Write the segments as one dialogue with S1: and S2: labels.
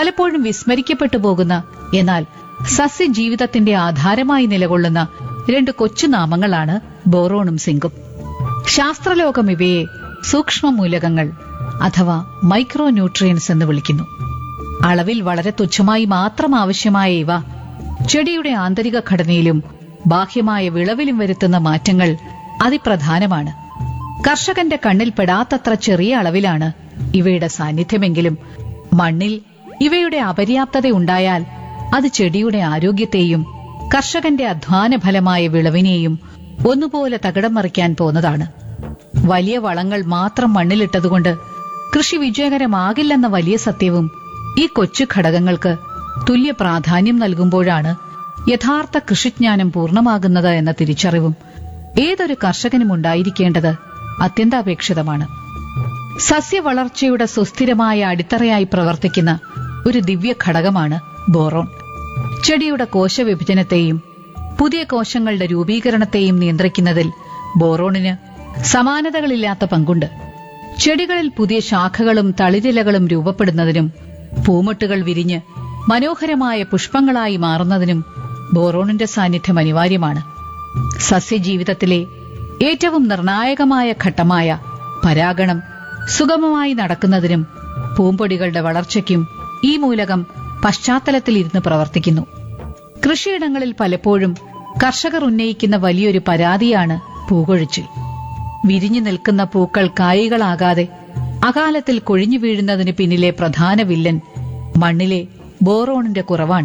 S1: പലപ്പോഴും വിസ്മരിക്കപ്പെട്ടു പോകുന്ന എന്നാൽ സസ്യജീവിതത്തിന്റെ ആധാരമായി നിലകൊള്ളുന്ന രണ്ട് കൊച്ചു നാമങ്ങളാണ് ബോറോണും സിങ്കും ശാസ്ത്രലോകം ഇവയെ സൂക്ഷ്മ മൂലകങ്ങൾ അഥവാ മൈക്രോ ന്യൂട്രിയൻസ് എന്ന് വിളിക്കുന്നു അളവിൽ വളരെ തുച്ഛമായി മാത്രം ആവശ്യമായ ഇവ ചെടിയുടെ ആന്തരിക ഘടനയിലും ബാഹ്യമായ വിളവിലും വരുത്തുന്ന മാറ്റങ്ങൾ അതിപ്രധാനമാണ് കർഷകന്റെ കണ്ണിൽ പെടാത്തത്ര ചെറിയ അളവിലാണ് ഇവയുടെ സാന്നിധ്യമെങ്കിലും മണ്ണിൽ ഇവയുടെ അപര്യാപ്തത ഉണ്ടായാൽ അത് ചെടിയുടെ ആരോഗ്യത്തെയും കർഷകന്റെ അധ്വാന ഫലമായ വിളവിനെയും ഒന്നുപോലെ തകിടം മറിക്കാൻ പോന്നതാണ് വലിയ വളങ്ങൾ മാത്രം മണ്ണിലിട്ടതുകൊണ്ട് കൃഷി വിജയകരമാകില്ലെന്ന വലിയ സത്യവും ഈ കൊച്ചു ഘടകങ്ങൾക്ക് തുല്യ പ്രാധാന്യം നൽകുമ്പോഴാണ് യഥാർത്ഥ കൃഷിജ്ഞാനം പൂർണ്ണമാകുന്നത് എന്ന തിരിച്ചറിവും ഏതൊരു കർഷകനും ഉണ്ടായിരിക്കേണ്ടത് അത്യന്താപേക്ഷിതമാണ് സസ്യവളർച്ചയുടെ സുസ്ഥിരമായ അടിത്തറയായി പ്രവർത്തിക്കുന്ന ഒരു ദിവ്യ ഘടകമാണ് ബോറോൺ ചെടിയുടെ കോശവിഭജനത്തെയും പുതിയ കോശങ്ങളുടെ രൂപീകരണത്തെയും നിയന്ത്രിക്കുന്നതിൽ ബോറോണിന് സമാനതകളില്ലാത്ത പങ്കുണ്ട് ചെടികളിൽ പുതിയ ശാഖകളും തളിരിലകളും രൂപപ്പെടുന്നതിനും പൂമൊട്ടുകൾ വിരിഞ്ഞ് മനോഹരമായ പുഷ്പങ്ങളായി മാറുന്നതിനും ബോറോണിന്റെ സാന്നിധ്യം അനിവാര്യമാണ് സസ്യജീവിതത്തിലെ ഏറ്റവും നിർണായകമായ ഘട്ടമായ പരാഗണം സുഗമമായി നടക്കുന്നതിനും പൂമ്പൊടികളുടെ വളർച്ചയ്ക്കും ഈ മൂലകം പശ്ചാത്തലത്തിലിരുന്ന് പ്രവർത്തിക്കുന്നു കൃഷിയിടങ്ങളിൽ പലപ്പോഴും കർഷകർ ഉന്നയിക്കുന്ന വലിയൊരു പരാതിയാണ് പൂകൊഴിച്ചിൽ വിരിഞ്ഞു നിൽക്കുന്ന പൂക്കൾ കായികളാകാതെ അകാലത്തിൽ കൊഴിഞ്ഞു വീഴുന്നതിന് പിന്നിലെ പ്രധാന വില്ലൻ മണ്ണിലെ ബോറോണിന്റെ കുറവാണ്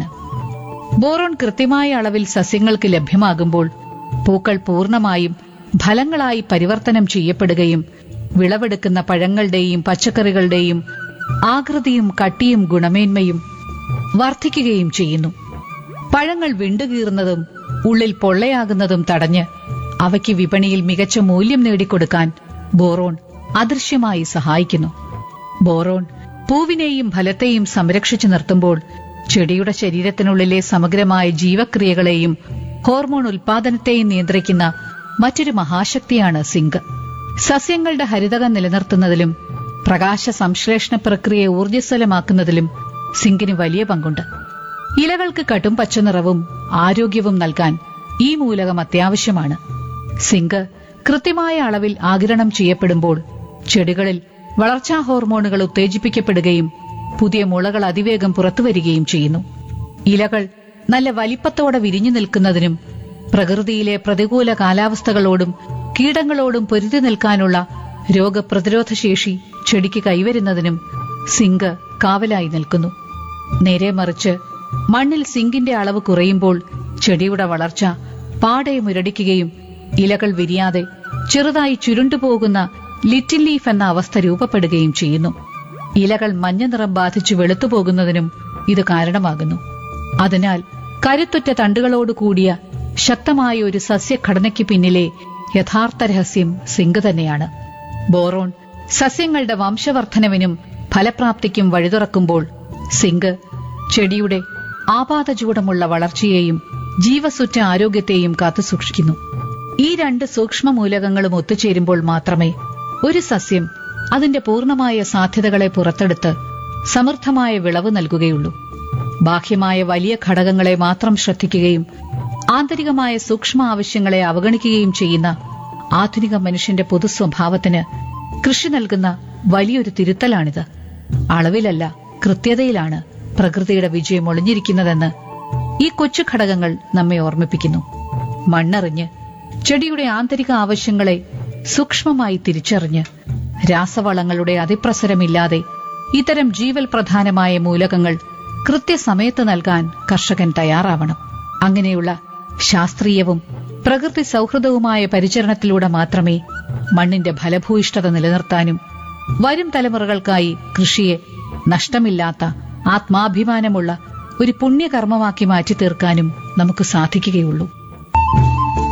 S1: ബോറോൺ കൃത്യമായ അളവിൽ സസ്യങ്ങൾക്ക് ലഭ്യമാകുമ്പോൾ പൂക്കൾ പൂർണ്ണമായും ഫലങ്ങളായി പരിവർത്തനം ചെയ്യപ്പെടുകയും വിളവെടുക്കുന്ന പഴങ്ങളുടെയും പച്ചക്കറികളുടെയും ആകൃതിയും കട്ടിയും ഗുണമേന്മയും വർദ്ധിക്കുകയും ചെയ്യുന്നു പഴങ്ങൾ വിണ്ടുകീറുന്നതും ഉള്ളിൽ പൊള്ളയാകുന്നതും തടഞ്ഞ് അവയ്ക്ക് വിപണിയിൽ മികച്ച മൂല്യം നേടിക്കൊടുക്കാൻ ബോറോൺ അദൃശ്യമായി സഹായിക്കുന്നു ബോറോൺ പൂവിനെയും ഫലത്തെയും സംരക്ഷിച്ചു നിർത്തുമ്പോൾ ചെടിയുടെ ശരീരത്തിനുള്ളിലെ സമഗ്രമായ ജീവക്രിയകളെയും ഹോർമോൺ ഉൽപാദനത്തെയും നിയന്ത്രിക്കുന്ന മറ്റൊരു മഹാശക്തിയാണ് സിങ്ക് സസ്യങ്ങളുടെ ഹരിതകം നിലനിർത്തുന്നതിലും പ്രകാശ സംശ്ലേഷണ പ്രക്രിയ ഊർജ്ജസ്വലമാക്കുന്നതിലും സിങ്കിന് വലിയ പങ്കുണ്ട് ഇലകൾക്ക് കടും പച്ചനിറവും ആരോഗ്യവും നൽകാൻ ഈ മൂലകം അത്യാവശ്യമാണ് സിങ്ക് കൃത്യമായ അളവിൽ ആഗിരണം ചെയ്യപ്പെടുമ്പോൾ ചെടികളിൽ വളർച്ചാ ഹോർമോണുകൾ ഉത്തേജിപ്പിക്കപ്പെടുകയും പുതിയ മുളകൾ അതിവേഗം പുറത്തുവരികയും ചെയ്യുന്നു ഇലകൾ നല്ല വലിപ്പത്തോടെ വിരിഞ്ഞു നിൽക്കുന്നതിനും പ്രകൃതിയിലെ പ്രതികൂല കാലാവസ്ഥകളോടും കീടങ്ങളോടും പൊരുതി നിൽക്കാനുള്ള രോഗപ്രതിരോധ ശേഷി ചെടിക്ക് കൈവരുന്നതിനും സിങ്ക് കാവലായി നിൽക്കുന്നു നേരെ മറിച്ച് മണ്ണിൽ സിങ്കിന്റെ അളവ് കുറയുമ്പോൾ ചെടിയുടെ വളർച്ച പാടെ മുരടിക്കുകയും ഇലകൾ വിരിയാതെ ചെറുതായി ചുരുണ്ടുപോകുന്ന ലിറ്റിൽ ലീഫ് എന്ന അവസ്ഥ രൂപപ്പെടുകയും ചെയ്യുന്നു ഇലകൾ മഞ്ഞ നിറം ബാധിച്ചു വെളുത്തുപോകുന്നതിനും ഇത് കാരണമാകുന്നു അതിനാൽ കരുത്തുറ്റ തണ്ടുകളോട് കൂടിയ ശക്തമായ ഒരു സസ്യഘടനയ്ക്ക് പിന്നിലെ യഥാർത്ഥ രഹസ്യം സിങ്ക് തന്നെയാണ് ബോറോൺ സസ്യങ്ങളുടെ വംശവർദ്ധനവിനും ഫലപ്രാപ്തിക്കും വഴിതുറക്കുമ്പോൾ സിങ്ക് ചെടിയുടെ ആപാതചൂടമുള്ള വളർച്ചയെയും ജീവസുറ്റ ആരോഗ്യത്തെയും കാത്തുസൂക്ഷിക്കുന്നു ഈ രണ്ട് സൂക്ഷ്മ മൂലകങ്ങളും ഒത്തുചേരുമ്പോൾ മാത്രമേ ഒരു സസ്യം അതിന്റെ പൂർണ്ണമായ സാധ്യതകളെ പുറത്തെടുത്ത് സമൃദ്ധമായ വിളവ് നൽകുകയുള്ളൂ ബാഹ്യമായ വലിയ ഘടകങ്ങളെ മാത്രം ശ്രദ്ധിക്കുകയും ആന്തരികമായ സൂക്ഷ്മ ആവശ്യങ്ങളെ അവഗണിക്കുകയും ചെയ്യുന്ന ആധുനിക മനുഷ്യന്റെ പൊതു സ്വഭാവത്തിന് കൃഷി നൽകുന്ന വലിയൊരു തിരുത്തലാണിത് അളവിലല്ല കൃത്യതയിലാണ് പ്രകൃതിയുടെ വിജയം ഒളിഞ്ഞിരിക്കുന്നതെന്ന് ഈ കൊച്ചു ഘടകങ്ങൾ നമ്മെ ഓർമ്മിപ്പിക്കുന്നു മണ്ണറിഞ്ഞ് ചെടിയുടെ ആന്തരിക ആവശ്യങ്ങളെ സൂക്ഷ്മമായി തിരിച്ചറിഞ്ഞ് രാസവളങ്ങളുടെ അതിപ്രസരമില്ലാതെ ഇത്തരം ജീവൽ പ്രധാനമായ മൂലകങ്ങൾ കൃത്യസമയത്ത് നൽകാൻ കർഷകൻ തയ്യാറാവണം അങ്ങനെയുള്ള ശാസ്ത്രീയവും പ്രകൃതി സൗഹൃദവുമായ പരിചരണത്തിലൂടെ മാത്രമേ മണ്ണിന്റെ ഫലഭൂയിഷ്ഠത നിലനിർത്താനും വരും തലമുറകൾക്കായി കൃഷിയെ നഷ്ടമില്ലാത്ത ആത്മാഭിമാനമുള്ള ഒരു പുണ്യകർമ്മമാക്കി മാറ്റി തീർക്കാനും നമുക്ക് സാധിക്കുകയുള്ളൂ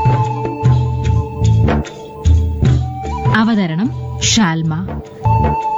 S2: അവതരണം ഷാൽമ